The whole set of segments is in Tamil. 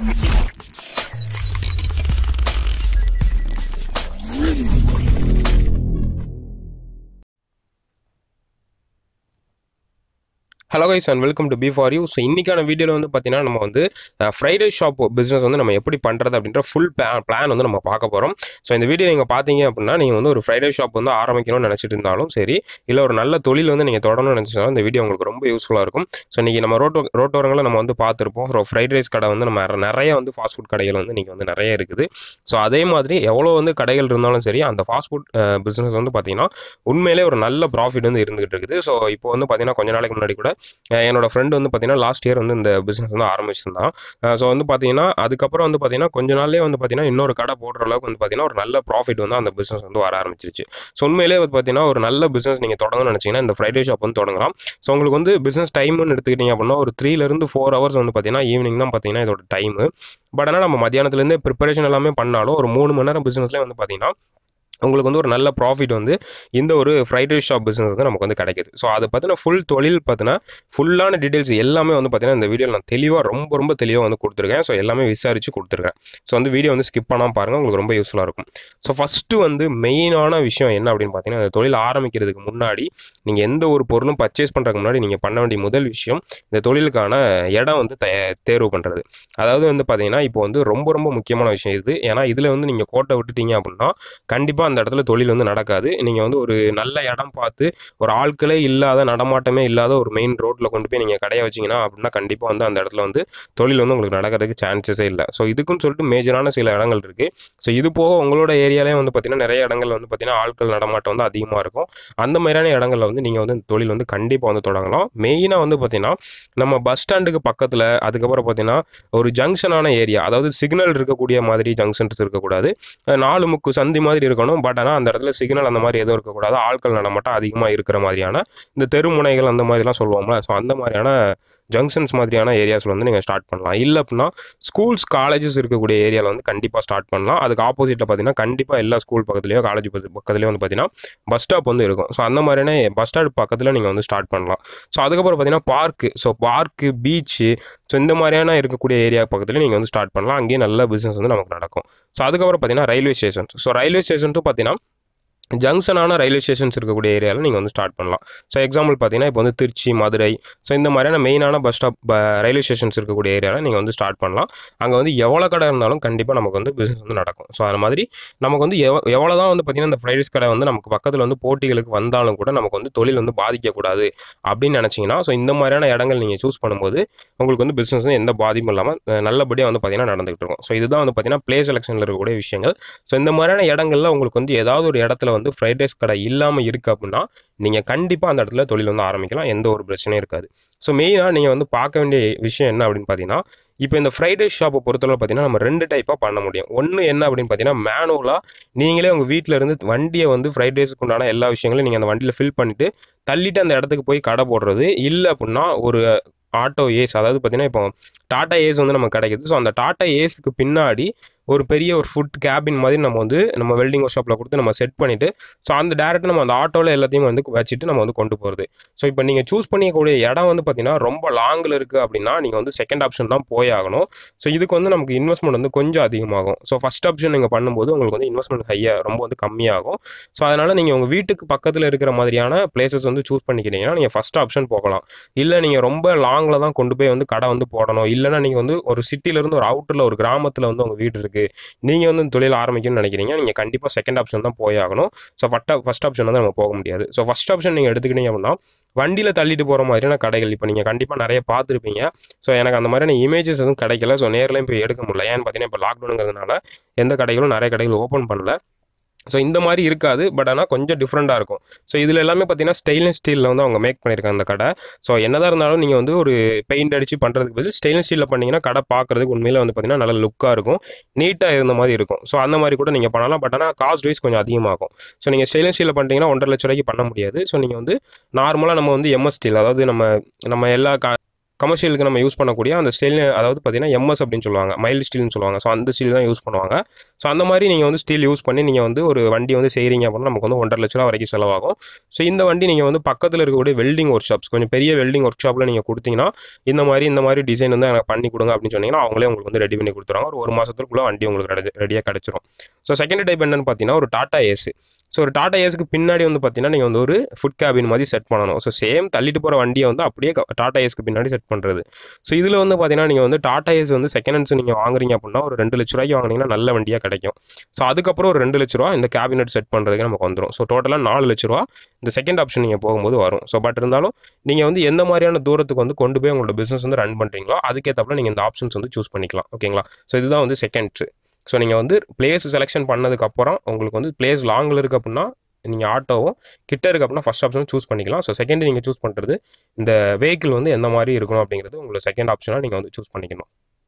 hello guys and welcome to B for you so இன்றைக்கான வீடியோவில் வந்து பார்த்தீங்கன்னா நம்ம வந்து ஃப்ரைடே ஷாப் பிஸ்னஸ் வந்து நம்ம எப்படி பண்ணுறது அப்படின்ற ஃபுல் பிளான் வந்து நம்ம பார்க்க போகிறோம் ஸோ இந்த வீடியோ நீங்கள் பார்த்தீங்க அப்படின்னா நீங்கள் வந்து ஒரு ஃப்ரைடே ஷாப் வந்து ஆரம்பிக்கணும்னு நினச்சிட்டு இருந்தாலும் சரி இல்லை ஒரு நல்ல தொழில் வந்து நீங்கள் தொடரணும்னு நினச்சினாலும் இந்த வீடியோ உங்களுக்கு ரொம்ப யூஸ்ஃபுல்லாக இருக்கும் ஸோ இன்றைக்கி நம்ம ரோட்டோ ரோட்டோரங்களை நம்ம வந்து பார்த்துருப்போம் ஸோ ஃப்ரைட் ரைஸ் கடை வந்து நம்ம நிறைய வந்து ஃபாஸ்ட் ஃபுட் கடைகள் வந்து இன்றைக்கி வந்து நிறைய இருக்குது ஸோ அதே மாதிரி எவ்வளோ வந்து கடைகள் இருந்தாலும் சரி அந்த ஃபாஸ்ட் ஃபுட் பிஸ்னஸ் வந்து பார்த்தீங்கன்னா உண்மையிலே ஒரு நல்ல ப்ராஃபிட் வந்து இருந்துகிட்டு இருக்குது ஸோ இப்போ வந்து பார்த்தீங்கன்னா கொஞ்ச நாளைக்கு முன்னாடி கூட அஹ் என்னோட ஃப்ரெண்டு வந்து பார்த்தீங்கன்னா லாஸ்ட் இயர் வந்து இந்த பிஸ்னஸ் வந்து ஆரம்பிச்சிருந்தான் ஸோ வந்து பார்த்தீங்கன்னா அதுக்கப்புறம் வந்து பார்த்தீங்கன்னா கொஞ்ச நாள்லேயே வந்து பார்த்தீங்கன்னா இன்னொரு கடை போடுற அளவுக்கு வந்து பார்த்தீங்கன்னா ஒரு நல்ல ப்ராஃபிட் வந்து அந்த பிஸ்னஸ் வந்து வர ஆரம்பிச்சிருச்சு ஸோ உண்மையிலே வந்து பார்த்தீங்கன்னா ஒரு நல்ல பிஸ்னஸ் நீங்கள் தொடங்கணும்னு நினச்சிங்கன்னா இந்த ஃப்ரைடே ஷாப் வந்து தொடங்கலாம் ஸோ உங்களுக்கு வந்து பிஸ்னஸ் டைம்னு எடுத்துக்கிட்டீங்க அப்படின்னா ஒரு த்ரீலேருந்து ஃபோர் ஹவர்ஸ் வந்து பார்த்தீங்கன்னா ஈவினிங் தான் பார்த்தீங்கன்னா இதோட டைமு பட் ஆனால் நம்ம மத்தியானத்துலேருந்து ப்ரிப்பரேஷன் எல்லாமே பண்ணாலும் ஒரு மூணு மணி நேரம் பிஸ்னஸ்லேயே வந்து பார்த்தீங்கன்னா உங்களுக்கு வந்து ஒரு நல்ல ப்ராஃபிட் வந்து இந்த ஒரு ஃப்ரைட் ரைஸ் ஷாப் பிஸ்னஸ் வந்து நமக்கு வந்து கிடைக்குது ஸோ அதை பற்றின ஃபுல் தொழில் பார்த்தீங்கன்னா ஃபுல்லான டீட்டெயில்ஸ் எல்லாமே வந்து பார்த்தீங்கன்னா இந்த வீடியோவில் நான் தெளிவாக ரொம்ப ரொம்ப தெளிவாக வந்து கொடுத்துருக்கேன் ஸோ எல்லாமே விசாரித்து கொடுத்துருக்கேன் ஸோ வந்து வீடியோ வந்து ஸ்கிப் பண்ணாமல் பாருங்கள் உங்களுக்கு ரொம்ப யூஸ்ஃபுல்லாக இருக்கும் ஸோ ஃபஸ்ட்டு வந்து மெயினான விஷயம் என்ன அப்படின்னு பார்த்தீங்கன்னா இந்த தொழில் ஆரம்பிக்கிறதுக்கு முன்னாடி நீங்கள் எந்த ஒரு பொருளும் பர்ச்சேஸ் பண்ணுறதுக்கு முன்னாடி நீங்கள் பண்ண வேண்டிய முதல் விஷயம் இந்த தொழிலுக்கான இடம் வந்து த தேர்வு பண்ணுறது அதாவது வந்து பார்த்தீங்கன்னா இப்போ வந்து ரொம்ப ரொம்ப முக்கியமான விஷயம் இது ஏன்னா இதில் வந்து நீங்கள் கோட்டை விட்டுட்டீங்க அப்படின்னா கண்டிப்பாக அந்த இடத்துல தொழில் வந்து நடக்காது நீங்கள் வந்து ஒரு நல்ல இடம் பார்த்து ஒரு ஆட்களே இல்லாத நடமாட்டமே இல்லாத ஒரு மெயின் ரோட்டில் கொண்டு போய் நீங்கள் கடையை வச்சிங்கன்னா அப்படின்னா கண்டிப்பாக வந்து அந்த இடத்துல வந்து தொழில் வந்து உங்களுக்கு நடக்கிறதுக்கு சான்சஸே இல்லை ஸோ இதுக்குன்னு சொல்லிட்டு மேஜரான சில இடங்கள் இருக்குது ஸோ இது போக உங்களோட ஏரியாலே வந்து பார்த்தீங்கன்னா நிறைய இடங்கள் வந்து பார்த்தீங்கன்னா ஆட்கள் நடமாட்டம் வந்து அதிகமாக இருக்கும் அந்த மாதிரியான இடங்களில் வந்து நீங்கள் வந்து இந்த தொழில் வந்து கண்டிப்பாக வந்து தொடங்கலாம் மெயினாக வந்து பார்த்தீங்கன்னா நம்ம பஸ் ஸ்டாண்டுக்கு பக்கத்தில் அதுக்கப்புறம் பார்த்தீங்கன்னா ஒரு ஜங்ஷனான ஏரியா அதாவது சிக்னல் இருக்கக்கூடிய மாதிரி ஜங்ஷன்ஸ் இருக்கக்கூடாது அஹ் நாலு முக்கு சந்தி மாதிரி இருக்கணும் பட் ஆனால் அந்த இடத்துல சிக்னல் அந்த மாதிரி எதுவும் இருக்கக்கூடாது ஆட்கள் நடமாட்டம் அதிகமாக இருக்கிற மாதிரியான இந்த தெருமுனைகள் அந்த மாதிரிலாம் சொல்லுவோம்ல ஸோ அந்த மாதிரியான ஜங்ஷன்ஸ் மாதிரியான ஏரியாஸில் வந்து நீங்கள் ஸ்டார்ட் பண்ணலாம் இல்லை அப்படின்னா ஸ்கூல்ஸ் காலேஜஸ் இருக்கக்கூடிய ஏரியாவில் வந்து கண்டிப்பாக ஸ்டார்ட் பண்ணலாம் அதுக்கு ஆப்போசிட்டில் பார்த்தீங்கன்னா கண்டிப்பாக எல்லா ஸ்கூல் பக்கத்துலையோ காலேஜ் பக்கத்துலையோ வந்து பார்த்தீங்கன்னா பஸ் ஸ்டாப் வந்து இருக்கும் ஸோ அந்த மாதிரியான பஸ் ஸ்டாப் பக்கத்தில் நீங்கள் வந்து ஸ்டார்ட் பண்ணலாம் ஸோ அதுக்கப்புறம் பார்த்தீங்கன்னா park so park beach so இந்த மாதிரியான இருக்கக்கூடிய ஏரியா பக்கத்தில் நீங்கள் வந்து ஸ்டார்ட் பண்ணலாம் அங்கேயே நல்ல பிஸ்னஸ் வந்து நமக்கு நடக்கும் ஸோ அதுக்கப்புறம் பார்த்தீங்கன்னா railway station so railway station பார்த்தீங்கன்னா ஜங்ஷனான ரயில்வே ஸ்டேஷன்ஸ் இருக்கக்கூடிய ஏரியாவில் நீங்கள் வந்து ஸ்டார்ட் பண்ணலாம் ஸோ எக்ஸாம்பிள் பார்த்தீங்கன்னா இப்போ வந்து திருச்சி மதுரை ஸோ இந்த மாதிரியான மெயினான பஸ் ஸ்டாப் ரயில்வே ஸ்டேஷன்ஸ் இருக்கக்கூடிய ஏரியாவில் நீங்கள் வந்து ஸ்டார்ட் பண்ணலாம் அங்கே வந்து எவ்வளோ கடை இருந்தாலும் கண்டிப்பாக நமக்கு வந்து பிஸ்னஸ் வந்து நடக்கும் ஸோ அது மாதிரி நமக்கு வந்து எவ எவ்வளோ தான் வந்து பார்த்திங்கன்னா இந்த ஃப்ரைட் கடை வந்து நமக்கு பக்கத்தில் வந்து போட்டிகளுக்கு வந்தாலும் கூட நமக்கு வந்து தொழில் வந்து பாதிக்கக்கூடாது அப்படின்னு நினச்சிங்கன்னா ஸோ இந்த மாதிரியான இடங்கள் நீங்கள் சூஸ் பண்ணும்போது உங்களுக்கு வந்து பிஸ்னஸ் வந்து எந்த பாதிப்பும் இல்லாமல் நல்லபடியாக வந்து பார்த்திங்கன்னா நடந்துகிட்டு இருக்கும் ஸோ இதுதான் வந்து பார்த்திங்கன்னா பிளே செலெக்ஷனில் இருக்கக்கூடிய விஷயங்கள் ஸோ இந்த மாதிரியான இடங்கள்ல உங்களுக்கு வந்து ஏதாவது ஒரு இடத்துல வந்து ஃப்ரைட் ரைஸ் கடை இல்லாமல் இருக்குது அப்படின்னா நீங்கள் கண்டிப்பாக அந்த இடத்துல தொழில் வந்து ஆரம்பிக்கலாம் எந்த ஒரு பிரச்சனையும் இருக்காது ஸோ மெயினாக நீங்கள் வந்து பார்க்க வேண்டிய விஷயம் என்ன அப்படின்னு பார்த்தீங்கன்னா இப்போ இந்த ஃப்ரைட் ரைஸ் ஷாப்பை பொறுத்தளவு பார்த்தீங்கன்னா நம்ம ரெண்டு டைப்பாக பண்ண முடியும் ஒன்று என்ன அப்படின்னு பார்த்தீங்கன்னா மேனுவலாக நீங்களே உங்கள் வீட்டில் இருந்து வண்டியை வந்து ஃப்ரைட் ரைஸுக்கு உண்டான எல்லா விஷயங்களையும் நீங்கள் அந்த வண்டியில் ஃபில் பண்ணிவிட்டு தள்ளிட்டு அந்த இடத்துக்கு போய் கடை போடுறது இல்லை அப்படின்னா ஒரு ஆட்டோ ஏஸ் அதாவது பார்த்தீங்கன்னா இப்போ டாட்டா ஏஸ் வந்து நமக்கு கிடைக்குது ஸோ அந்த டாட்டா ஏஸுக்கு பின்னாடி ஒரு பெரிய ஒரு ஃபுட் கேபின் மாதிரி நம்ம வந்து நம்ம வெல்டிங் ஒர்க் ஷாப்பில் கொடுத்து நம்ம செட் பண்ணிவிட்டு ஸோ அந்த டேரெக்டாக நம்ம அந்த ஆட்டோவில் எல்லாத்தையும் வந்து வச்சுட்டு நம்ம வந்து கொண்டு போகிறது ஸோ இப்போ நீங்கள் சூஸ் பண்ணிக்கக்கூடிய இடம் வந்து பார்த்தீங்கன்னா ரொம்ப லாங்கில் இருக்குது அப்படின்னா நீங்கள் வந்து செகண்ட் ஆப்ஷன் தான் போய் ஆகணும் ஸோ இதுக்கு வந்து நமக்கு இன்வெஸ்ட்மெண்ட் வந்து கொஞ்சம் அதிகமாகும் ஸோ ஃபஸ்ட் ஆப்ஷன் நீங்கள் பண்ணும்போது உங்களுக்கு வந்து இன்வெஸ்ட்மெண்ட் ஹையாக ரொம்ப வந்து கம்மியாகும் ஸோ அதனால் நீங்கள் உங்கள் வீட்டுக்கு பக்கத்தில் இருக்கிற மாதிரியான பிளேசஸ் வந்து சூஸ் பண்ணிக்கிட்டீங்கன்னா நீங்கள் ஃபஸ்ட் ஆப்ஷன் போகலாம் இல்லை நீங்கள் ரொம்ப லாங்கில் தான் கொண்டு போய் வந்து கடை வந்து போடணும் இல்லைனா நீங்கள் வந்து ஒரு சிட்டிலேருந்து ஒரு அவுட்டரில் ஒரு கிராமத்தில் வந்து உங்கள் வீடு இருக்குது நீங்கள் வந்து தொழில் ஆரம்பிக்கணும்னு நினைக்கிறீங்க நீங்கள் கண்டிப்பாக செகண்ட் ஆப்ஷன் தான் போய் ஆகணும் ஸோ ஃபஸ்ட் ஃபஸ்ட் ஆப்ஷன் வந்து நம்ம போக முடியாது ஸோ ஃபஸ்ட் ஆப்ஷன் நீங்கள் எடுத்துக்கிட்டீங்க அப்படின்னா வண்டியில் தள்ளிட்டு போகிற மாதிரியான கடைகள் இப்போ நீங்கள் கண்டிப்பாக நிறைய பார்த்துருப்பீங்க ஸோ எனக்கு அந்த மாதிரியான இமேஜஸ் எதுவும் கிடைக்கல ஸோ நேர்லையும் போய் எடுக்க முடியல ஏன்னு பார்த்தீங்கன்னா இப்போ லாக்டவுனுங்கிறதுனால எந்த கடைகளும் நிறைய கடைகள் ஓப்பன் பண்ணல ஸோ இந்த மாதிரி இருக்காது பட் ஆனால் கொஞ்சம் டிஃப்ரெண்ட்டாக இருக்கும் ஸோ இதில் எல்லாமே பார்த்தீங்கன்னா ஸ்டெயின்லெஸ் ஸ்டீலில் வந்து அவங்க மேக் பண்ணியிருக்காங்க அந்த கடை ஸோ என்னதான் இருந்தாலும் நீங்கள் வந்து ஒரு பெயிண்ட் அடித்து பண்ணுறதுக்கு பதில் ஸ்டெயின்லெஸ் ஸ்டீலில் பண்ணிங்கன்னா கடை பார்க்குறதுக்கு உண்மையில் வந்து பார்த்தீங்கன்னா நல்ல லுக்காக இருக்கும் நீட்டாக இருந்த மாதிரி இருக்கும் ஸோ அந்த மாதிரி கூட நீங்கள் பண்ணலாம் பட் ஆனால் காஸ்ட் வைஸ் கொஞ்சம் அதிகமாகும் ஸோ நீங்கள் ஸ்டெயின்லெஸ் ஸ்டீலில் பண்ணிட்டீங்கன்னா ஒன்றரை லட்ச ரூபாய்க்கு பண்ண முடியாது ஸோ நீங்கள் வந்து நார்மலாக நம்ம வந்து எம்எஸ் ஸ்டீல் அதாவது நம்ம நம்ம எல்லா கா கமர்ஷியலுக்கு நம்ம யூஸ் பண்ணக்கூடிய அந்த ஸ்டீல் அதாவது பார்த்தீங்கன்னா எம்எஸ் அப்படின்னு சொல்லுவாங்க மைல்டு ஸ்டீல்னு சொல்லுவாங்க ஸோ அந்த ஸ்டீல் தான் யூஸ் பண்ணுவாங்க ஸோ அந்த மாதிரி நீங்கள் வந்து ஸ்டீல் யூஸ் பண்ணி நீங்கள் வந்து ஒரு வண்டி வந்து செய்கிறீங்க அப்படின்னா நமக்கு வந்து ஒன்றரை லட்ச ரூபா வரைக்கும் செலவாகும் ஸோ இந்த வண்டி நீங்கள் வந்து பக்கத்தில் இருக்கக்கூடிய வெல்டிங் ஒர்க் ஷாப்ஸ் கொஞ்சம் பெரிய வெல்டிங் ஒர்க் ஷாப்பில் நீங்கள் கொடுத்தீங்கன்னா இந்த மாதிரி இந்த மாதிரி டிசைன் வந்து எனக்கு பண்ணி கொடுங்க அப்படின்னு சொன்னீங்கன்னா அவங்களே உங்களுக்கு வந்து ரெடி பண்ணி கொடுத்துருவாங்க ஒரு ஒரு மாதத்துக்குள்ளே வண்டி உங்களுக்கு ரெடி ரெடியாக கிடச்சிரும் ஸோ செகண்ட் டைப் என்னன்னு பார்த்தீங்கன்னா ஒரு டாடா ஏஸ் ஸோ ஒரு டாடா ஏஸ்க்கு பின்னாடி வந்து பார்த்தீங்கன்னா நீங்கள் வந்து ஒரு ஃபுட் கேபின் மாதிரி செட் பண்ணணும் ஸோ சேம் தள்ளிட்டு போகிற வண்டியை வந்து அப்படியே க- டாடா ஏஸ்க்கு பின்னாடி செட் பண்ணுறது ஸோ இதில் வந்து பார்த்தீங்கன்னா நீங்கள் வந்து டாடா ஏஸ் வந்து செகண்ட் ஹேண்ட்ஸ் நீங்கள் வாங்குறீங்க அப்படின்னா ஒரு ரெண்டு லட்ச ரூபாய்க்கு வாங்குனீங்கன்னா நல்ல வண்டியாக கிடைக்கும் ஸோ அதுக்கப்புறம் ஒரு ரெண்டு லட்ச ரூபா இந்த கேபினெட் செட் பண்ணுறதுக்கு நமக்கு வந்துடும் ஸோ டோட்டலாக நாலு லட்ச ரூபா இந்த செகண்ட் ஆப்ஷன் நீங்கள் போகும்போது வரும் ஸோ பட் இருந்தாலும் நீங்கள் வந்து எந்த மாதிரியான தூரத்துக்கு வந்து கொண்டு போய் உங்களோட பிஸ்னஸ் வந்து ரன் பண்ணுறீங்களோ அதுக்கேற்றப்பல நீங்கள் இந்த ஆப்ஷன்ஸ் வந்து சூஸ் பண்ணிக்கலாம் ஓகேங்களா ஸோ இதுதான் வந்து செகண்ட் ஸோ நீங்கள் வந்து பிளேஸ் செலெக்ஷன் பண்ணதுக்கப்புறம் உங்களுக்கு வந்து பிளேஸ் லாங்கில் இருக்கு அப்படின்னா நீங்கள் ஆட்டோவும் கிட்ட இருக்கு அப்படின்னா ஃபஸ்ட் ஆப்ஷன் சூஸ் பண்ணிக்கலாம் ஸோ செகண்ட் நீங்கள் சூஸ் பண்ணுறது இந்த வெஹிக்கிள் வந்து எந்த மாதிரி இருக்கணும் அப்படிங்கிறது உங்களுக்கு செகண்ட் ஆப்ஷனாக நீங்கள் வந்து சூஸ் பண்ணிக்கணும்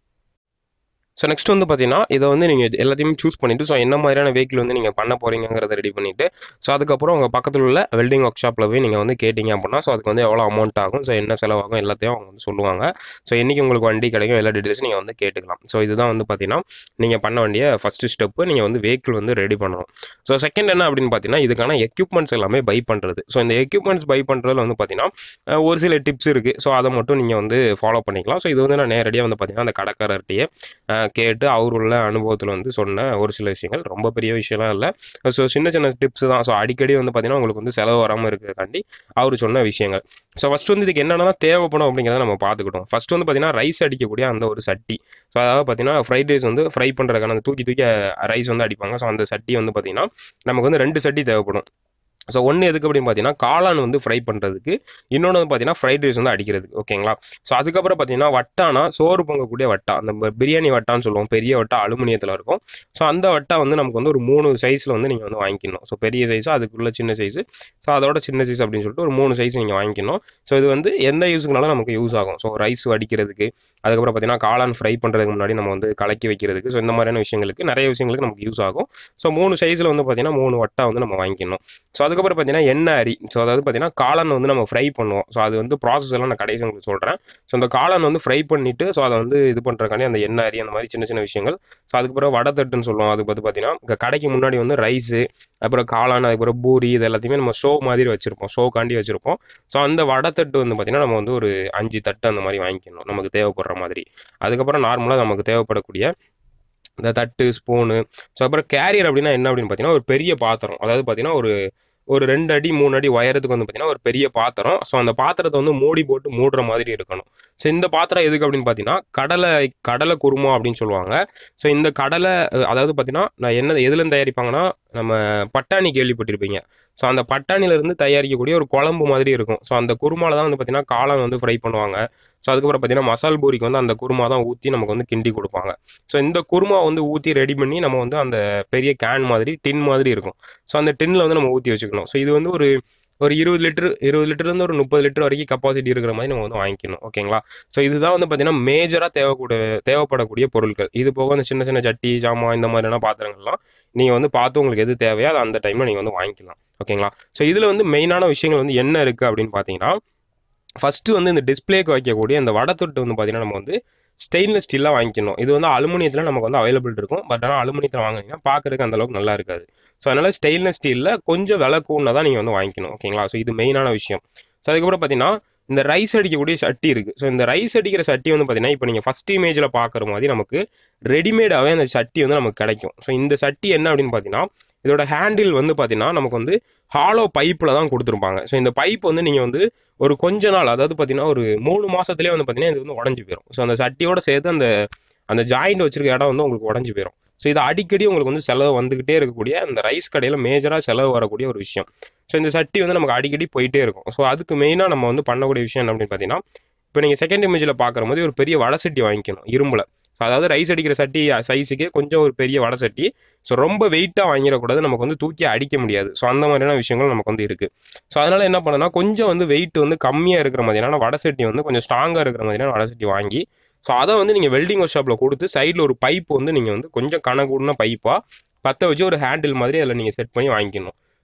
ஸோ நெக்ஸ்ட் வந்து பார்த்தீங்கன்னா இதை வந்து நீங்கள் எல்லாத்தையுமே சூஸ் பண்ணிவிட்டு ஸோ என்ன மாதிரியான வெஹிக்கிள் வந்து நீங்கள் பண்ண போகிறீங்கிறத ரெடி பண்ணிவிட்டு ஸோ அதுக்கப்புறம் உங்கள் பக்கத்தில் உள்ள வெல்டிங் ஒர்க் ஷாப்பில் போய் நீங்கள் வந்து கேட்டிங்க அப்படின்னா ஸோ அதுக்கு வந்து எவ்வளோ அமௌண்ட் ஆகும் ஸோ என்ன செலவாகும் எல்லாத்தையும் அவங்க வந்து சொல்லுவாங்க ஸோ என்றைக்கு உங்களுக்கு வண்டி கிடைக்கும் எல்லா டீட்டெயில்ஸும் நீங்கள் வந்து கேட்டுக்கலாம் ஸோ இதுதான் வந்து பார்த்தீங்கன்னா நீங்கள் பண்ண வேண்டிய ஃபஸ்ட்டு ஸ்டெப்பு நீங்கள் வந்து வெஹிக்கிள் வந்து ரெடி பண்ணணும் ஸோ செகண்ட் என்ன அப்படின்னு பார்த்தீங்கன்னா இதுக்கான எக்யூப்மெண்ட்ஸ் எல்லாமே பை பண்ணுறது ஸோ இந்த எக்யூப்மெண்ட்ஸ் பை பண்ணுறதுல வந்து பார்த்தீங்கன்னா அஹ், ஒரு சில டிப்ஸ் இருக்குது ஸோ அதை மட்டும் நீங்கள் வந்து ஃபாலோ பண்ணிக்கலாம் ஸோ இது வந்து நான் நேரடியாக வந்து பார்த்தீங்கன்னா அந்த கடைக்காரர்கிட்டயே அஹ், கேட்டு அவர் உள்ள அனுபவத்தில் வந்து சொன்ன ஒரு சில விஷயங்கள் ரொம்ப பெரிய விஷயம்லாம் இல்லை ஸோ சின்ன சின்ன டிப்ஸ் தான் ஸோ அடிக்கடி வந்து பார்த்தீங்கன்னா உங்களுக்கு வந்து செலவு வராமல் இருக்கிறதுக்காண்டி அவர் சொன்ன விஷயங்கள் ஸோ ஃபஸ்ட் வந்து இதுக்கு என்னென்ன தேவைப்படும் அப்படிங்கிறத நம்ம பார்த்துக்கிட்டோம் ஃபர்ஸ்ட் வந்து பார்த்தீங்கன்னா ரைஸ் அடிக்கக்கூடிய அந்த ஒரு சட்டி ஸோ அதாவது பார்த்தீங்கன்னா ஃப்ரைட் ரைஸ் வந்து ஃப்ரை பண்ணுறதுக்கான அந்த தூக்கி தூக்கி ரைஸ் வந்து அடிப்பாங்க ஸோ அந்த சட்டி வந்து பார்த்தீங்கன்னா நமக்கு வந்து ரெண்டு சட்டி தேவைப்படும் ஸோ ஒன்று எதுக்கு அப்படின்னு பார்த்தீங்கன்னா காளான் வந்து ஃப்ரை பண்ணுறதுக்கு இன்னொன்று வந்து பார்த்தீங்கன்னா ஃப்ரைட் ரைஸ் வந்து அடிக்கிறதுக்கு ஓகேங்களா ஸோ அதுக்கப்புறம் பார்த்தீங்கன்னா வட்டானா சோறு பொங்கக்கூடிய வட்டா அந்த ப- பிரியாணி வட்டான்னு சொல்லுவோம் பெரிய வட்டா அலுமினியத்தில் இருக்கும் ஸோ அந்த வட்டா வந்து நமக்கு வந்து ஒரு மூணு சைஸில் வந்து நீங்கள் வந்து வாங்கிக்கணும் ஸோ பெரிய சைஸு அதுக்குள்ள சின்ன சைஸு ஸோ அதோட சின்ன சைஸ் அப்படின்னு சொல்லிட்டு ஒரு மூணு சைஸ் நீங்கள் வாங்கிக்கணும் ஸோ இது வந்து எந்த யூஸுக்குனாலும் நமக்கு யூஸ் ஆகும் ஸோ ரைஸ் அடிக்கிறதுக்கு அதுக்கப்புறம் பார்த்தீங்கன்னா காளான் ஃப்ரை பண்ணுறதுக்கு முன்னாடி நம்ம வந்து கலக்கி வைக்கிறதுக்கு ஸோ இந்த மாதிரியான விஷயங்களுக்கு நிறைய விஷயங்களுக்கு நமக்கு யூஸ் ஆகும் ஸோ மூணு சைஸில் வந்து பார்த்தீங்கன்னா மூணு வட்டா வந்து நம்ம வாங்கிக்கணும் ஸோ அதுக்கப்புறம் பார்த்தீங்கன்னா எண்ணெய் அரி ஸோ அதாவது பார்த்தீங்கன்னா காளான் வந்து நம்ம ஃப்ரை பண்ணுவோம் ஸோ அது வந்து ப்ராசஸ் எல்லாம் நான் கடைசி உங்களுக்கு சொல்கிறேன் ஸோ அந்த காளான் வந்து ஃப்ரை பண்ணிவிட்டு ஸோ அதை வந்து இது பண்ணுறக்காண்டி அந்த எண்ணெய் அரி அந்த மாதிரி சின்ன சின்ன விஷயங்கள் ஸோ அதுக்கப்புறம் வடை தட்டுன்னு சொல்லுவோம் அது பார்த்து பார்த்தீங்கன்னா இங்க கடைக்கு முன்னாடி வந்து ரைஸு அப்புறம் காளான் அதுக்கப்புறம் பூரி இது எல்லாத்தையுமே நம்ம ஷோ மாதிரி வச்சுருப்போம் ஷோக்காண்டி வச்சுருப்போம் ஸோ அந்த வடை தட்டு வந்து பார்த்தீங்கன்னா நம்ம வந்து ஒரு அஞ்சு தட்டு அந்த மாதிரி வாங்கிக்கணும் நமக்கு தேவைப்படுற மாதிரி அதுக்கப்புறம் நார்மலாக நமக்கு தேவைப்படக்கூடிய இந்த தட்டு ஸ்பூனு ஸோ அப்புறம் கேரியர் அப்படின்னா என்ன அப்படின்னு பார்த்தீங்கன்னா ஒரு பெரிய பாத்திரம் அதாவது பார்த்தீங்கன்னா ஒரு ஒரு ரெண்டு அடி மூணு அடி உயரத்துக்கு வந்து பார்த்தீங்கன்னா ஒரு பெரிய பாத்திரம் ஸோ அந்த பாத்திரத்தை வந்து மூடி போட்டு மூடுற மாதிரி இருக்கணும் ஸோ இந்த பாத்திரம் எதுக்கு அப்படின்னு பார்த்தீங்கன்னா கடலை கடலை குருமா அப்படின்னு சொல்லுவாங்க ஸோ இந்த கடலை அஹ், அதாவது பார்த்தீங்கன்னா நான் என்ன எதுலேருந்து தயாரிப்பாங்கன்னா நம்ம பட்டாணி கேள்விப்பட்டிருப்பீங்க ஸோ அந்த பட்டாணியிலேருந்து தயாரிக்கக்கூடிய ஒரு குழம்பு மாதிரி இருக்கும் ஸோ அந்த குருமால தான் வந்து பார்த்தீங்கன்னா காளான் வந்து ஃப்ரை பண்ணுவாங்க ஸோ அதுக்கப்புறம் பார்த்தீங்கன்னா மசால் பூரிக்கு வந்து அந்த குருமா தான் ஊற்றி நமக்கு வந்து கிண்டி கொடுப்பாங்க ஸோ இந்த குருமா வந்து ஊற்றி ரெடி பண்ணி நம்ம வந்து அந்த பெரிய கேன் மாதிரி டின் மாதிரி இருக்கும் ஸோ அந்த டின்னில் வந்து நம்ம ஊற்றி வச்சுக்கணும் ஸோ இது வந்து ஒரு ஒரு இருபது லிட்டர் இருபது லிட்டர்லேருந்து ஒரு முப்பது லிட்டர் வரைக்கும் கப்பாசிட்டி இருக்கிற மாதிரி நம்ம வந்து வாங்கிக்கணும் ஓகேங்களா ஸோ இதுதான் வந்து பார்த்தீங்கன்னா மேஜராக தேவைக்கூடிய தேவைப்படக்கூடிய பொருட்கள் இது போக அந்த சின்ன சின்ன சட்டி ஜாமான் இந்த மாதிரியான பாத்திரங்கள்லாம் நீங்கள் வந்து பார்த்து உங்களுக்கு எது தேவையோ அது அந்த டைமில் நீங்கள் வந்து வாங்கிக்கலாம் ஓகேங்களா ஸோ இதில் வந்து மெயினான விஷயங்கள் வந்து என்ன இருக்குது அப்படின்னு பார்த்தீங்கன்னா ஃபஸ்ட்டு வந்து இந்த டிஸ்பிளேக்கு வைக்கக்கூடிய இந்த வடத்தொட்டு வந்து பார்த்தீங்கன்னா நம்ம வந்து ஸ்டெயின்லெஸ் ஸ்டீலாக வாங்கிக்கணும் இது வந்து அலுமினியத்தில் நமக்கு வந்து அவைலபிள் இருக்கும் பட் ஆனால் அலுமினியத்தில் வாங்குனீங்கன்னா பார்க்கறதுக்கு அந்த அளவுக்கு நல்லா இருக்காது ஸோ அதனால் ஸ்டெயின்லெஸ் ஸ்டீலில் கொஞ்சம் விலை கூடனா தான் நீங்கள் வந்து வாங்கிக்கணும் ஓகேங்களா ஸோ இது மெயினான விஷயம் ஸோ அதுக்கப்புறம் பார்த்தீங்கன்னா இந்த ரைஸ் அடிக்கக்கூடிய சட்டி இருக்குது ஸோ இந்த ரைஸ் அடிக்கிற சட்டி வந்து பார்த்தீங்கன்னா இப்போ நீங்கள் ஃபஸ்ட் இமேஜில் பார்க்குற மாதிரி நமக்கு ரெடிமேடாகவே அந்த சட்டி வந்து நமக்கு கிடைக்கும் ஸோ இந்த சட்டி என்ன அப்படின்னு பார்த்தீங்கன்னா இதோட ஹேண்டில் வந்து பார்த்தீங்கன்னா நமக்கு வந்து ஹாலோ பைப்பில் தான் கொடுத்துருப்பாங்க ஸோ இந்த பைப் வந்து நீங்கள் வந்து ஒரு கொஞ்ச நாள் அதாவது பார்த்தீங்கன்னா ஒரு மூணு மாதத்துலேயே வந்து பார்த்தீங்கன்னா இது வந்து உடஞ்சி போயிடும் ஸோ அந்த சட்டியோட சேர்த்து அந்த அந்த ஜாயிண்ட் வச்சிருக்க இடம் வந்து உங்களுக்கு உடஞ்சி போயிடும் ஸோ இது அடிக்கடி உங்களுக்கு வந்து செலவு வந்துக்கிட்டே இருக்கக்கூடிய அந்த ரைஸ் கடையில் மேஜராக செலவு வரக்கூடிய ஒரு விஷயம் ஸோ இந்த சட்டி வந்து நமக்கு அடிக்கடி போயிட்டே இருக்கும் ஸோ அதுக்கு மெயினாக நம்ம வந்து பண்ணக்கூடிய விஷயம் என்ன அப்படின்னு பார்த்தீங்கன்னா இப்போ நீங்கள் செகண்ட் இமேஜில் பார்க்குற மாதிரி ஒரு பெரிய வடை சட்டி வாங்கிக்கணும் இரும்பில் ஸோ அதாவது ரைஸ் அடிக்கிற சட்டி சைஸுக்கு கொஞ்சம் ஒரு பெரிய வடை சட்டி ஸோ ரொம்ப வெயிட்டாக வாங்கிடக்கூடாது நமக்கு வந்து தூக்கி அடிக்க முடியாது ஸோ அந்த மாதிரியான விஷயங்கள் நமக்கு வந்து இருக்குது ஸோ அதனால் என்ன பண்ணணும்னா கொஞ்சம் வந்து வெயிட் வந்து கம்மியாக இருக்கிற மாதிரியான வடை சட்டி வந்து கொஞ்சம் ஸ்ட்ராங்காக இருக்கிற மாதிரியான வடை சட்டி வாங்கி ஸோ அதை வந்து நீங்கள் வெல்டிங் ஒர்க் ஷாப்பில் கொடுத்து சைடில் ஒரு பைப் வந்து நீங்கள் வந்து கொஞ்சம் கணக்கூடன பைப்பாக பற்ற வச்சு ஒரு ஹேண்டில் மாதிரி அதில் நீங்கள் செட் பண்ணி வாங்கிக்கணும்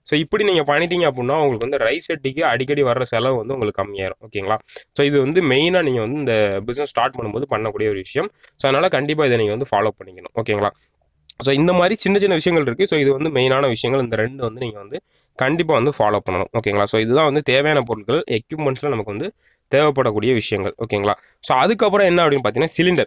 ஸோ இப்படி நீங்கள் பண்ணிட்டீங்க அப்படின்னா உங்களுக்கு வந்து ரைஸ் சட்டிக்கு அடிக்கடி வர்ற செலவு வந்து உங்களுக்கு கம்மியாயிரும் ஓகேங்களா ஸோ இது வந்து மெயினாக நீங்கள் வந்து இந்த பிஸ்னஸ் ஸ்டார்ட் பண்ணும்போது பண்ணக்கூடிய ஒரு விஷயம் ஸோ அதனால் கண்டிப்பாக இதை நீங்கள் வந்து ஃபாலோ பண்ணிக்கணும் ஓகேங்களா ஸோ இந்த மாதிரி சின்ன சின்ன விஷயங்கள் இருக்குது ஸோ இது வந்து மெயினான விஷயங்கள் இந்த ரெண்டு வந்து நீங்கள் வந்து கண்டிப்பாக வந்து ஃபாலோ பண்ணணும் ஓகேங்களா ஸோ இதுதான் வந்து தேவையான பொருட்கள் எக்யூப்மெண்ட்ஸில் நமக்கு வந்து தேவைப்படக்கூடிய விஷயங்கள் ஓகேங்களா ஸோ அதுக்கப்புறம் என்ன அப்படின்னு பார்த்தீங்கன்னா சிலிண்டர்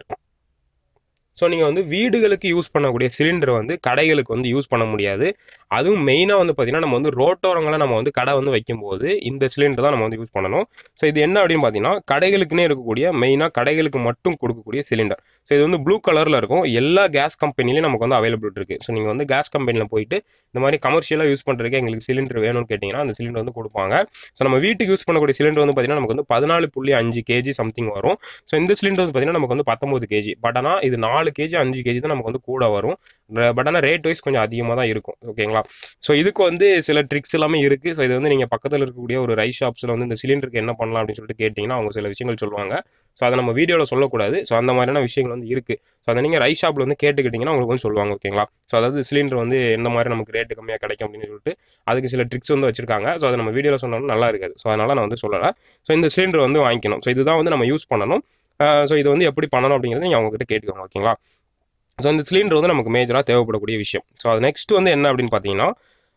ஸோ நீங்கள் வந்து வீடுகளுக்கு யூஸ் பண்ணக்கூடிய சிலிண்டர் வந்து கடைகளுக்கு வந்து யூஸ் பண்ண முடியாது அதுவும் மெயினாக வந்து பார்த்தீங்கன்னா நம்ம வந்து ரோட்டோரங்களை நம்ம வந்து கடை வந்து வைக்கும்போது இந்த சிலிண்டர் தான் நம்ம வந்து யூஸ் பண்ணணும் ஸோ இது என்ன அப்படின்னு பார்த்தீங்கன்னா கடைகளுக்குன்னே இருக்கக்கூடிய மெயினாக கடைகளுக்கு மட்டும் கொடுக்கக்கூடிய சிலிண்டர் ஸோ இது வந்து ப்ளூ கலரில் இருக்கும் எல்லா கேஸ் கம்பெனிலையும் நமக்கு வந்து அவைலபிள் இருக்குது ஸோ நீங்கள் வந்து கேஸ் கம்பெனியில் போயிட்டு இந்த மாதிரி கமர்ஷியலாக யூஸ் பண்ணுறதுக்கு எங்களுக்கு சிலிண்டர் வேணும்னு கேட்டிங்கன்னா அந்த சிலிண்டர் வந்து கொடுப்பாங்க ஸோ நம்ம வீட்டுக்கு யூஸ் பண்ணக்கூடிய சிலிண்டர் வந்து பார்த்தீங்கன்னா நமக்கு வந்து பதினாலு புள்ளி அஞ்சு கேஜி சம்திங் வரும் ஸோ இந்த சிலிண்டர் வந்து பார்த்தீங்கன்னா நமக்கு வந்து பத்தொம்பது கேஜி பட் ஆனால் இது நாலு கேஜி அஞ்சு கேஜி தான் நமக்கு வந்து கூட வரும் பட் ஆனால் ரேட் வைஸ் கொஞ்சம் அதிகமாக தான் இருக்கும் ஓகேங்களா ஸோ இதுக்கு வந்து சில ட்ரிக்ஸ் எல்லாமே இருக்குது ஸோ இது வந்து நீங்கள் பக்கத்தில் இருக்கக்கூடிய ஒரு ரைஸ் ஷாப்ஸில் வந்து இந்த சிலிண்டருக்கு என்ன பண்ணலாம் அப்படின்னு சொல்லிட்டு கேட்டிங்கன்னா அவங்க சில விஷயங்கள் சொல்லுவாங்க ஸோ அதை நம்ம வீடியோவில் சொல்லக்கூடாது ஸோ அந்த மாதிரியான விஷயங்கள் வந்து இருக்குது ஸோ அதை நீங்கள் ரைஸ் ஷாப்பில் வந்து கேட்டுக்கிட்டிங்கன்னா உங்களுக்கு வந்து சொல்லுவாங்க ஓகேங்களா ஸோ அதாவது சிலிண்டர் வந்து எந்த மாதிரி நமக்கு ரேட்டு கம்மியாக கிடைக்கும் அப்படின்னு சொல்லிட்டு அதுக்கு சில ட்ரிக்ஸ் வந்து வச்சிருக்காங்க ஸோ அதை நம்ம வீடியோவில் சொன்னோம்னா நல்லா இருக்காது ஸோ அதனால் நான் வந்து சொல்லலை ஸோ இந்த சிலிண்டர் வந்து வாங்கிக்கணும் ஸோ இதுதான் வந்து நம்ம யூஸ் பண்ணணும் ஸோ இது வந்து எப்படி பண்ணணும் அப்படிங்கிறத நீங்கள் அவங்ககிட்ட கேட்டுக்கோங்க ஓகேங்களா ஸோ இந்த சிலிண்டர் வந்து நமக்கு மேஜராக தேவைப்படக்கூடிய விஷயம் ஸோ அது நெக்ஸ்ட் வந்து என்ன அப்படின்னு பார்த்தீங்கன்னா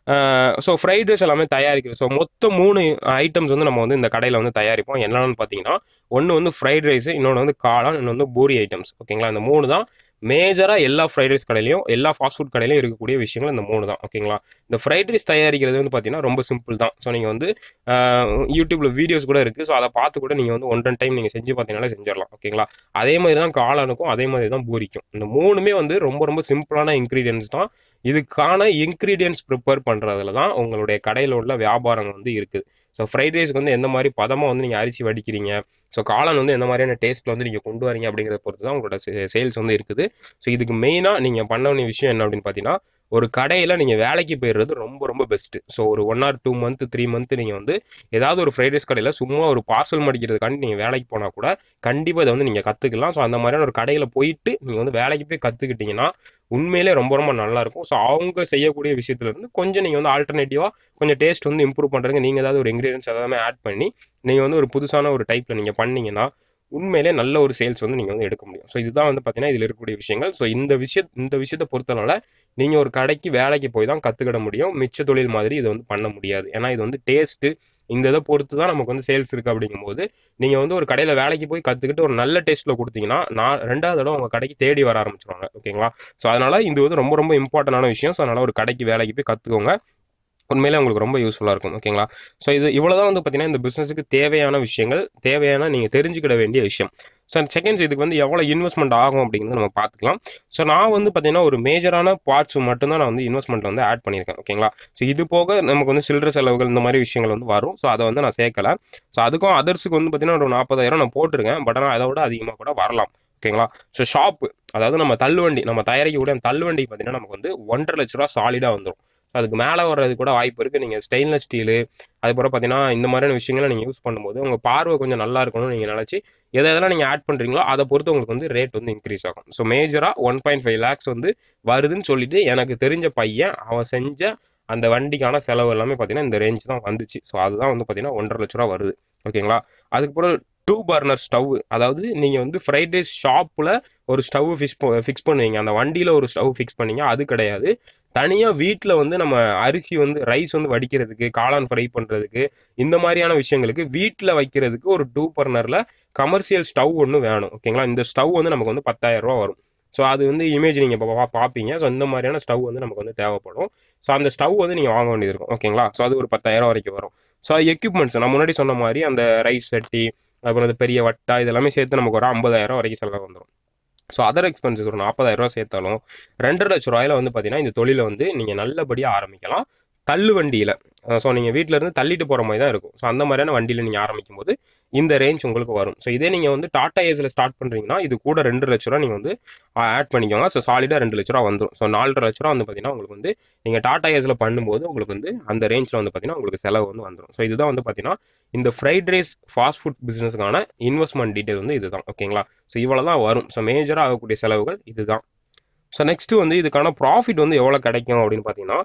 ஸோ ஃப்ரைட் ரைஸ் எல்லாமே தயாரிக்கிறது ஸோ மொத்தம் மூணு ஐட்டம்ஸ் வந்து நம்ம வந்து இந்த கடையில் வந்து தயாரிப்போம் என்னென்னு பார்த்தீங்கன்னா ஒன்று வந்து ஃப்ரைட் ரைஸ் இன்னொன்று வந்து காளான் இன்னொன்று வந்து பூரி ஐட்டம்ஸ் ஓகேங்களா இந்த மூணு தான் மேஜராக எல்லா ஃப்ரைட் ரைஸ் கடையிலையும் எல்லா ஃபாஸ்ட் ஃபுட் கடையிலையும் இருக்கக்கூடிய விஷயங்கள் இந்த மூணு தான் ஓகேங்களா இந்த ஃப்ரைட் ரைஸ் தயாரிக்கிறது வந்து பார்த்தீங்கன்னா ரொம்ப சிம்பிள் தான் ஸோ நீங்கள் வந்து யூடியூப்பில் வீடியோஸ் கூட இருக்குது ஸோ அதை பார்த்து கூட நீங்கள் வந்து ஒன் ரெண்டு டைம் நீங்கள் செஞ்சு பார்த்தீங்கனாலே செஞ்சிடலாம் ஓகேங்களா அதே மாதிரி தான் காளானுக்கும் அதே மாதிரி தான் பூரிக்கும் இந்த மூணுமே வந்து ரொம்ப ரொம்ப சிம்பிளான இன்க்ரீடியன்ஸ் தான் இதுக்கான இன்க்ரீடியன்ஸ் ப்ரிப்பேர் பண்ணுறதுல தான் உங்களுடைய கடையில் உள்ள வியாபாரம் வந்து இருக்குது ஸோ ஃப்ரைட் ரைஸ்க்கு வந்து எந்த மாதிரி பதமாக வந்து நீங்கள் அரிசி வடிக்கிறீங்க ஸோ காளான் வந்து எந்த மாதிரியான டேஸ்ட்டில் வந்து நீங்கள் கொண்டு வரீங்க அப்படிங்கிறத பொறுத்து தான் உங்களோட சேல்ஸ் வந்து இருக்குது ஸோ இதுக்கு மெயினாக நீங்கள் பண்ண வேண்டிய விஷயம் என்ன அப்படின்னு பார்த்தீங்கன்னா ஒரு கடையில் நீங்கள் வேலைக்கு போயிடுறது ரொம்ப ரொம்ப பெஸ்ட்டு ஸோ ஒரு one or two month three month நீங்கள் வந்து ஏதாவது ஒரு ஃப்ரைட் ரைஸ் கடையில் சும்மா ஒரு பார்சல் மடிக்கிறதுக்காண்டி நீங்கள் வேலைக்கு போனால் கூட கண்டிப்பாக இதை வந்து நீங்கள் கற்றுக்கலாம் ஸோ அந்த மாதிரியான ஒரு கடையில் போயிட்டு நீங்கள் வந்து வேலைக்கு போய் கற்றுக்கிட்டிங்கன்னா உண்மையிலே ரொம்ப ரொம்ப நல்லாயிருக்கும் ஸோ அவங்க செய்யக்கூடிய விஷயத்துலேருந்து கொஞ்சம் நீங்கள் வந்து ஆல்டர்னேட்டிவாக கொஞ்சம் டேஸ்ட் வந்து இம்ப்ரூவ் பண்ணுறதுக்கு நீங்கள் ஏதாவது ஒரு இன்க்ரீடியன்ஸ் எல்லாமே ஆட் பண்ணி நீங்கள் வந்து ஒரு புதுசான ஒரு டைப்பில் நீங்கள் பண்ணீங்கன்னா உண்மையிலே நல்ல ஒரு சேல்ஸ் வந்து நீங்கள் வந்து எடுக்க முடியும் ஸோ இதுதான் வந்து பார்த்தீங்கன்னா இதில் இருக்கக்கூடிய விஷயங்கள் ஸோ இந்த விஷய இந்த விஷயத்தை பொறுத்தனால நீங்கள் ஒரு கடைக்கு வேலைக்கு போய் தான் கற்றுக்கிட முடியும் மிச்ச தொழில் மாதிரி இதை வந்து பண்ண முடியாது ஏன்னா இது வந்து டேஸ்ட்டு இந்த இதை பொறுத்து தான் நமக்கு வந்து சேல்ஸ் இருக்குது அப்படிங்கும்போது நீங்கள் வந்து ஒரு கடையில் வேலைக்கு போய் கற்றுக்கிட்டு ஒரு நல்ல டேஸ்ட்டில் கொடுத்தீங்கன்னா நான் ரெண்டாவது தடவை உங்கள் கடைக்கு தேடி வர ஆரம்பிச்சிருவாங்க ஓகேங்களா ஸோ அதனால் இது வந்து ரொம்ப ரொம்ப இம்பார்ட்டண்டான விஷயம் ஸோ அதனால் ஒரு கடைக்கு வேலைக்கு போய் கற்றுக்கோங்க உண்மையிலே உங்களுக்கு ரொம்ப யூஸ்ஃபுல்லாக இருக்கும் ஓகேங்களா ஸோ இது இவ்வளோ தான் வந்து பார்த்தீங்கன்னா இந்த பிஸ்னஸுக்கு தேவையான விஷயங்கள் தேவையான நீங்கள் தெரிஞ்சுக்கிட வேண்டிய விஷயம் ஸோ செகண்ட்ஸ் இதுக்கு வந்து எவ்வளோ இன்வெஸ்ட்மெண்ட் ஆகும் அப்படிங்கிறத நம்ம பார்த்துக்கலாம் ஸோ நான் வந்து பார்த்தீங்கன்னா ஒரு மேஜரான பார்ட்ஸ் மட்டும்தான் நான் வந்து இன்வெஸ்ட்மெண்ட் வந்து ஆட் பண்ணியிருக்கேன் ஓகேங்களா ஸோ இது போக நமக்கு வந்து சில்லற செலவுகள் இந்த மாதிரி விஷயங்கள் வந்து வரும் ஸோ அதை வந்து நான் சேர்க்கல ஸோ அதுக்கும் அதர்ஸுக்கு வந்து பார்த்தீங்கன்னா ஒரு நாற்பதாயிரம் நான் போட்டிருக்கேன் பட் ஆனால் அதை விட அதிகமாக கூட வரலாம் ஓகேங்களா ஸோ ஷாப்பு அதாவது நம்ம தள்ளுவண்டி நம்ம தயாரிக்கக்கூடிய அந்த தள்ளுவண்டி பார்த்தீங்கன்னா நமக்கு வந்து ஒன்றரை லட்ச ரூபா சாலிடாக வந்துடும் அதுக்கு மேலே வர்றது கூட வாய்ப்பு இருக்குது நீங்கள் ஸ்டெயின்லெஸ் ஸ்டீலு அதுக்கப்புறம் பார்த்தீங்கன்னா இந்த மாதிரியான விஷயங்களை நீங்கள் யூஸ் பண்ணும்போது உங்கள் பார்வை கொஞ்சம் நல்லா இருக்கணும்னு நீங்கள் நினச்சி எதை எதெல்லாம் நீங்கள் ஆட் பண்ணுறீங்களோ அதை பொறுத்து உங்களுக்கு வந்து ரேட் வந்து இன்க்ரீஸ் ஆகும் ஸோ மேஜராக ஒன் பாயிண்ட் ஃபைவ் லேக்ஸ் வந்து வருதுன்னு சொல்லிட்டு எனக்கு தெரிஞ்ச பையன் அவன் செஞ்ச அந்த வண்டிக்கான செலவு எல்லாமே பார்த்தீங்கன்னா இந்த ரேஞ்ச் தான் வந்துச்சு ஸோ அதுதான் வந்து பார்த்தீங்கன்னா ஒன்றரை லட்ச ரூபா வருது ஓகேங்களா அதுக்கப்புறம் டூ பர்னர் ஸ்டவ் அதாவது நீங்கள் வந்து ஃப்ரைட் ரைஸ் ஷாப்பில் ஒரு ஸ்டவ் ஃபிக்ஸ் ஃபிக்ஸ் பண்ணுவீங்க அந்த வண்டியில் ஒரு ஸ்டவ் ஃபிக்ஸ் பண்ணீங்க அது கிடையாது தனியாக வீட்டில் வந்து நம்ம அரிசி வந்து ரைஸ் வந்து வடிக்கிறதுக்கு காளான் ஃப்ரை பண்ணுறதுக்கு இந்த மாதிரியான விஷயங்களுக்கு வீட்டில் வைக்கிறதுக்கு ஒரு டூ பர்னரில் கமர்ஷியல் ஸ்டவ் ஒன்று வேணும் ஓகேங்களா இந்த ஸ்டவ் வந்து நமக்கு வந்து பத்தாயிரம் ரூபா வரும் ஸோ அது வந்து இமேஜ் நீங்கள் இப்போ பார்ப்பீங்க ஸோ இந்த மாதிரியான ஸ்டவ் வந்து நமக்கு வந்து தேவைப்படும் ஸோ அந்த ஸ்டவ் வந்து நீங்கள் வாங்க வேண்டியது இருக்கும் ஓகேங்களா ஸோ அது ஒரு பத்தாயிரம் வரைக்கும் வரும் ஸோ எக்யூப்மெண்ட்ஸ் நான் முன்னாடி சொன்ன மாதிரி அந்த ரைஸ் சட்டி அப்புறம் அந்த பெரிய வட்டா இதெல்லாமே சேர்த்து நமக்கு ஒரு ஐம்பதாயிரம் வரைக்கும் செலவு வந்துடும் ஸோ அதர் எக்ஸ்பென்சஸ் ஒரு நாற்பதாயிரம் ரூபா சேர்த்தாலும் ரெண்டரை லட்ச ரூபாயில வந்து பார்த்தீங்கன்னா இந்த தொழிலை வந்து நீங்கள் நல்லபடியாக ஆரம்பிக்கலாம் தள்ளு வண்டியில் ஸோ நீங்கள் வீட்டில் இருந்து தள்ளிட்டு போகிற மாதிரி தான் இருக்கும் ஸோ அந்த மாதிரியான வண்டியில் நீங்கள் ஆரம்பிக்கும் போது இந்த ரேஞ்ச் உங்களுக்கு வரும் ஸோ இதே நீங்கள் வந்து டாடா ஏஸில் ஸ்டார்ட் பண்ணுறீங்கன்னா இது கூட ரெண்டு லட்ச ரூபா நீங்கள் வந்து ஆட் பண்ணிக்கோங்க ஸோ சாலிடாக ரெண்டு லட்ச ரூபா வந்துடும் ஸோ நாலரை லட்ச ரூபா வந்து பார்த்தீங்கன்னா உங்களுக்கு வந்து நீங்கள் டாடா ஏஸில் பண்ணும்போது உங்களுக்கு வந்து அந்த ரேஞ்சில் வந்து பார்த்தீங்கன்னா உங்களுக்கு செலவு வந்து வந்துடும் ஸோ இதுதான் வந்து பார்த்தீங்கன்னா இந்த ஃப்ரைட் ரைஸ் ஃபாஸ்ட் ஃபுட் பிஸ்னஸ்க்கான இன்வெஸ்ட்மெண்ட் டீட்டெயில் வந்து இதுதான் ஓகேங்களா ஸோ இவ்வளோ தான் வரும் ஸோ மேஜராக ஆகக்கூடிய செலவுகள் இதுதான் ஸோ நெக்ஸ்ட்டு வந்து இதுக்கான ப்ராஃபிட் வந்து எவ்வளோ கிடைக்கும் அப்படின்னு பார்த்தீங்கன்னா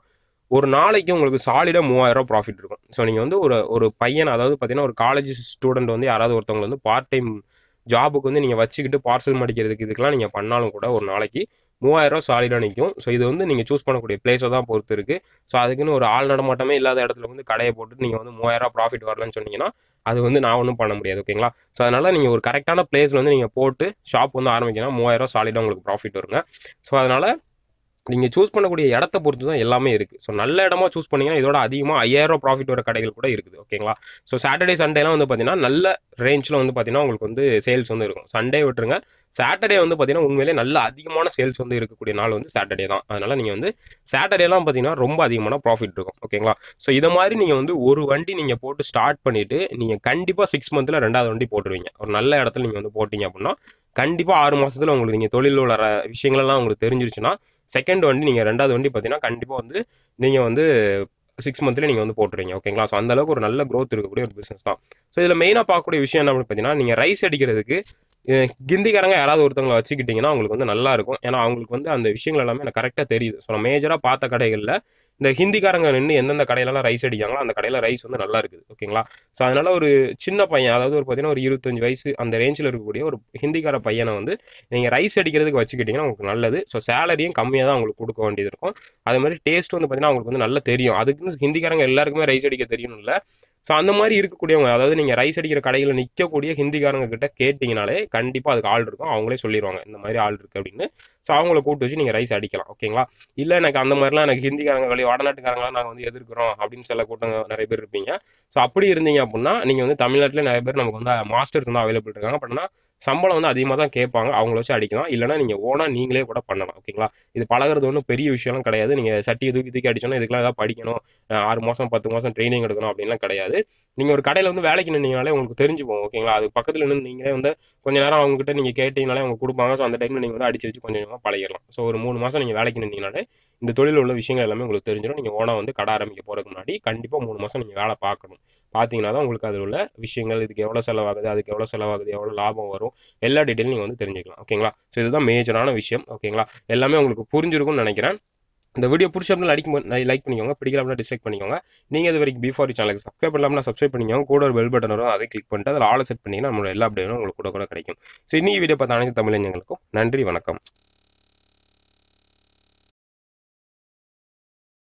ஒரு நாளைக்கு உங்களுக்கு சாலிடாக மூவாயிரம் ப்ராஃபிட் இருக்கும் ஸோ நீங்கள் வந்து ஒரு ஒரு பையன் அதாவது பார்த்தீங்கன்னா ஒரு காலேஜ் ஸ்டூடெண்ட் வந்து யாராவது ஒருத்தவங்க வந்து பார்ட் டைம் ஜாபுக்கு வந்து நீங்கள் வச்சுக்கிட்டு பார்சல் மடிக்கிறதுக்கு இதுக்கெல்லாம் நீங்கள் பண்ணாலும் கூட ஒரு நாளைக்கு மூவாயிரம் சாலிடாக நிற்கும் ஸோ இது வந்து நீங்கள் சூஸ் பண்ணக்கூடிய பிளேஸை தான் பொறுத்து இருக்குது ஸோ அதுக்குன்னு ஒரு ஆள் நடமாட்டமே இல்லாத இடத்துல வந்து கடையை போட்டு நீங்கள் வந்து மூவாயிரம் ப்ராஃபிட் வரலன்னு சொன்னீங்கன்னா அது வந்து நான் ஒன்றும் பண்ண முடியாது ஓகேங்களா ஸோ அதனால் நீங்கள் ஒரு கரெக்டான பிளேஸில் வந்து நீங்கள் போட்டு ஷாப் வந்து ஆரம்பிக்கணும் மூவாயிரம் சாலிடாக உங்களுக்கு ப்ராஃபிட் வருங்க ஸோ அதனால் நீங்கள் சூஸ் பண்ணக்கூடிய இடத்த பொறுத்து தான் எல்லாமே இருக்குது ஸோ நல்ல இடமா சூஸ் பண்ணீங்கன்னா இதோட அதிகமாக ஐயாயிரம் ப்ராஃபிட் வர கடைகள் கூட இருக்குது ஓகேங்களா ஸோ சாட்டர்டே சண்டேலாம் வந்து பார்த்தீங்கன்னா நல்ல ரேஞ்சில் வந்து பார்த்தீங்கன்னா உங்களுக்கு வந்து சேல்ஸ் வந்து இருக்கும் சண்டே விட்டுருங்க சாட்டர்டே வந்து பார்த்தீங்கன்னா உண்மையிலே நல்ல அதிகமான சேல்ஸ் வந்து இருக்கக்கூடிய நாள் வந்து சாட்டர்டே தான் அதனால் நீங்கள் வந்து சாட்டர்டேலாம் பார்த்தீங்கன்னா ரொம்ப அதிகமான ப்ராஃபிட் இருக்கும் ஓகேங்களா ஸோ இதை மாதிரி நீங்கள் வந்து ஒரு வண்டி நீங்கள் போட்டு ஸ்டார்ட் பண்ணிவிட்டு நீங்கள் கண்டிப்பாக சிக்ஸ் மந்தில் ரெண்டாவது வண்டி போட்டுருவீங்க ஒரு நல்ல இடத்துல நீங்கள் வந்து போட்டிங்க அப்படின்னா கண்டிப்பாக ஆறு மாதத்தில் உங்களுக்கு நீங்கள் தொழில் உள்ள விஷயங்கள்லாம் உங்களுக்கு தெரிஞ்சிருச்சுன்னா செகண்ட் வண்டி நீங்கள் ரெண்டாவது வண்டி பார்த்தீங்கன்னா கண்டிப்பாக வந்து நீங்கள் வந்து சிக்ஸ் மந்த்லேயே நீங்கள் வந்து போட்டுருவீங்க ஓகேங்களா ஸோ அந்த அளவுக்கு ஒரு நல்ல க்ரோத் இருக்கக்கூடிய ஒரு பிஸ்னஸ் தான் ஸோ இதில் மெயினாக பார்க்கக்கூடிய விஷயம் என்ன அப்படின்னு பார்த்தீங்கன்னா நீங்கள் ரைஸ் அடிக்கிறதுக்கு அஹ், கிந்திக்காரங்க யாராவது ஒருத்தவங்களை வச்சுக்கிட்டிங்கன்னா அவங்களுக்கு வந்து நல்லா இருக்கும் ஏன்னா அவங்களுக்கு வந்து அந்த விஷயங்கள் எல்லாமே எனக்கு கரெக்டாக தெரியுது ஸோ நான் மேஜராக பார்த்த கடைகளில் இந்த ஹிந்திக்காரங்க நின்று எந்தெந்த கடையிலலாம் ரைஸ் அடிக்காங்களோ அந்த கடையில் ரைஸ் வந்து நல்லா இருக்குது ஓகேங்களா ஸோ அதனால ஒரு சின்ன பையன் அதாவது ஒரு பார்த்தீங்கன்னா ஒரு இருபத்தஞ்சு வயசு அந்த ரேஞ்சில் இருக்கக்கூடிய ஒரு ஹிந்திக்கார பையனை வந்து நீங்கள் ரைஸ் அடிக்கிறதுக்கு வச்சுக்கிட்டிங்கன்னா உங்களுக்கு நல்லது ஸோ சேலரியும் கம்மியாக தான் உங்களுக்கு கொடுக்க வேண்டியது இருக்கும் அதே மாதிரி டேஸ்ட் வந்து பார்த்தீங்கன்னா அவங்களுக்கு வந்து நல்லா தெரியும் அதுக்குன்னு ஹிந்திக்காரங்க எல்லாருக்குமே ரைஸ் அடிக்க தெரியணும் இல்லை ஸோ அந்த மாதிரி இருக்கக்கூடியவங்க அதாவது நீங்கள் ரைஸ் அடிக்கிற கடையில் நிற்கக்கூடிய ஹிந்திக்காரங்க கிட்ட கேட்டிங்கனாலே கண்டிப்பாக அதுக்கு ஆள் இருக்கும் அவங்களே சொல்லிடுவாங்க இந்த மாதிரி ஆள் இருக்குது அப்படின்னு ஸோ அவங்கள கூப்பிட்டு வச்சு நீங்கள் ரைஸ் அடிக்கலாம் ஓகேங்களா இல்லை எனக்கு அந்த மாதிரிலாம் எனக்கு ஹிந்திக்காரங்க வெளியே வடநாட்டுக்காரங்களாம் நாங்கள் வந்து எதிர்க்கிறோம் அப்படின்னு சில கூட்டங்க நிறைய பேர் இருப்பீங்க ஸோ அப்படி இருந்தீங்க அப்படின்னா நீங்கள் வந்து தமிழ்நாட்டில் நிறைய பேர் நமக்கு வந்து மாஸ்டர்ஸ் வந்து அவைலபிள் இருக்காங்க அப்படின்னா சம்பளம் வந்து அதிகமாக தான் கேட்பாங்க அவங்கள வச்சு அடிக்கலாம் இல்லைனா நீங்கள் ஓனாக நீங்களே கூட பண்ணலாம் ஓகேங்களா இது பழகுறது ஒன்றும் பெரிய விஷயம்லாம் கிடையாது நீங்கள் சட்டியை தூக்கி தூக்கி அடிச்சோன்னா இதுக்கெல்லாம் ஏதாவது படிக்கணும் அஹ் ஆறு மாதம் பத்து மாதம் ட்ரைனிங் எடுக்கணும் அப்படின்லாம் கிடையாது நீங்கள் ஒரு கடையில் வந்து வேலைக்கு நின்னீங்கனாலே உங்களுக்கு தெரிஞ்சு போகும் ஓகேங்களா அது பக்கத்தில் நின்று நீங்களே வந்து கொஞ்ச நேரம் அவங்ககிட்ட நீங்கள் கேட்டீங்கனாலே அவங்க கொடுப்பாங்க ஸோ அந்த டைமில் நீங்கள் வந்து அடிச்சு வச்சு கொஞ்சம் கொஞ்சமாக பழகிடலாம் ஸோ ஒரு மூணு மாதம் நீங்கள் வேலைக்கு நின்னீங்கனாலே இந்த தொழில் உள்ள விஷயங்கள் எல்லாமே உங்களுக்கு தெரிஞ்சிடும் நீங்கள் ஓனாக வந்து கடை ஆரம்பிக்க போகிறதுக்கு முன்னாடி கண்டிப்பாக மூணு மாதம் நீங்கள் வேலை பார்க்கணும் பார்த்தீங்கன்னா தான் உங்களுக்கு அதில் உள்ள விஷயங்கள் இதுக்கு எவ்வளோ செலவாகுது அதுக்கு எவ்வளோ செலவாகுது எவ்வளோ லாபம் வரும் எல்லா டீட்டெயிலும் நீங்கள் வந்து தெரிஞ்சுக்கலாம் ஓகேங்களா ஸோ இதுதான் மேஜரான விஷயம் ஓகேங்களா எல்லாமே உங்களுக்கு புரிஞ்சிருக்கும்னு நினைக்கிறேன் இந்த வீடியோ பிடிச்சப்பட அடிக்கும் லைக் பண்ணிக்கோங்க பிடிக்கல அப்படின்னா டிஸ்லைக் பண்ணிக்கோங்க நீங்கள் இது வரைக்கும் பிஃபார் சேனலுக்கு சப்ஸ்கிரைப் பண்ணலாம்னா சப்ஸ்கிரைப் பண்ணிக்கோங்க கூட ஒரு பெல் பட்டன் வரும் அதை கிளிக் பண்ணிட்டு அதில் ஆளை செட் பண்ணிங்கன்னா நம்மளோட எல்லா அப்டேட்டும் உங்களுக்கு கூட கூட கிடைக்கும் ஸோ இன்னைக்கு வீடியோ பார்த்த அனைத்து தமிழஞ்சங்களுக்கும் நன்றி வணக்கம்